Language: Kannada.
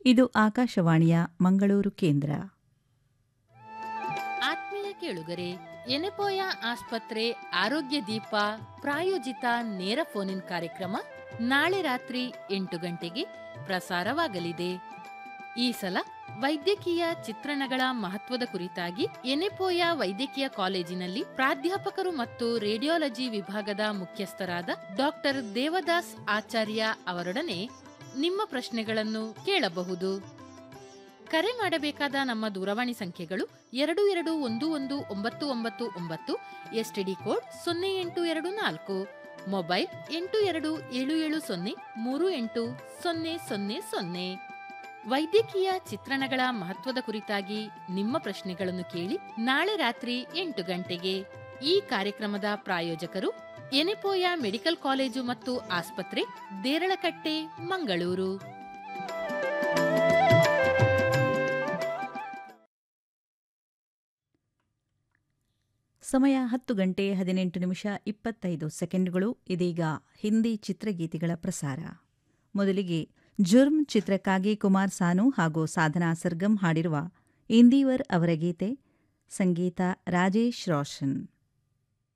ಇದು ಆಕಾಶವಾಣಿಯ ಮಂಗಳೂರು ಕೇಂದ್ರ ಆತ್ಮೀಯ ಕೇಳುಗರೆ ಎನೆಪೋಯ ಆಸ್ಪತ್ರೆ ಆರೋಗ್ಯ ದೀಪ ಪ್ರಾಯೋಜಿತ ನೇರ ಫೋನ್ ಇನ್ ಕಾರ್ಯಕ್ರಮ ನಾಳೆ ರಾತ್ರಿ ಎಂಟು ಗಂಟೆಗೆ ಪ್ರಸಾರವಾಗಲಿದೆ ಈ ಸಲ ವೈದ್ಯಕೀಯ ಚಿತ್ರಣಗಳ ಮಹತ್ವದ ಕುರಿತಾಗಿ ಎನೆಪೋಯ ವೈದ್ಯಕೀಯ ಕಾಲೇಜಿನಲ್ಲಿ ಪ್ರಾಧ್ಯಾಪಕರು ಮತ್ತು ರೇಡಿಯಾಲಜಿ ವಿಭಾಗದ ಮುಖ್ಯಸ್ಥರಾದ ಡಾಕ್ಟರ್ ದೇವದಾಸ್ ಆಚಾರ್ಯ ಅವರೊಡನೆ ನಿಮ್ಮ ಪ್ರಶ್ನೆಗಳನ್ನು ಕೇಳಬಹುದು ಕರೆ ಮಾಡಬೇಕಾದ ನಮ್ಮ ದೂರವಾಣಿ ಸಂಖ್ಯೆಗಳು ಎರಡು ಎರಡು ಒಂದು ಒಂದು ಒಂಬತ್ತು ಒಂಬತ್ತು ಒಂಬತ್ತು ಎಸ್ಟಿಡಿ ಕೋಡ್ ಸೊನ್ನೆ ಎಂಟು ಎರಡು ನಾಲ್ಕು ಮೊಬೈಲ್ ಎಂಟು ಎರಡು ಏಳು ಏಳು ಸೊನ್ನೆ ಮೂರು ಎಂಟು ಸೊನ್ನೆ ಸೊನ್ನೆ ಸೊನ್ನೆ ವೈದ್ಯಕೀಯ ಚಿತ್ರಣಗಳ ಮಹತ್ವದ ಕುರಿತಾಗಿ ನಿಮ್ಮ ಪ್ರಶ್ನೆಗಳನ್ನು ಕೇಳಿ ನಾಳೆ ರಾತ್ರಿ ಎಂಟು ಗಂಟೆಗೆ ಈ ಕಾರ್ಯಕ್ರಮದ ಪ್ರಾಯೋಜಕರು ಎನೆಪೋಯ ಮೆಡಿಕಲ್ ಕಾಲೇಜು ಮತ್ತು ಆಸ್ಪತ್ರೆ ದೇರಳಕಟ್ಟೆ ಮಂಗಳೂರು ಸಮಯ ಹತ್ತು ಗಂಟೆ ಹದಿನೆಂಟು ನಿಮಿಷ ಇಪ್ಪತ್ತೈದು ಸೆಕೆಂಡ್ಗಳು ಇದೀಗ ಹಿಂದಿ ಚಿತ್ರಗೀತೆಗಳ ಪ್ರಸಾರ ಮೊದಲಿಗೆ ಜುರ್ಮ್ ಚಿತ್ರಕ್ಕಾಗಿ ಕುಮಾರ್ ಸಾನು ಹಾಗೂ ಸಾಧನಾ ಸರ್ಗಮ್ ಹಾಡಿರುವ ಇಂದಿವರ್ ಅವರ ಗೀತೆ ಸಂಗೀತ ರಾಜೇಶ್ ರೋಷನ್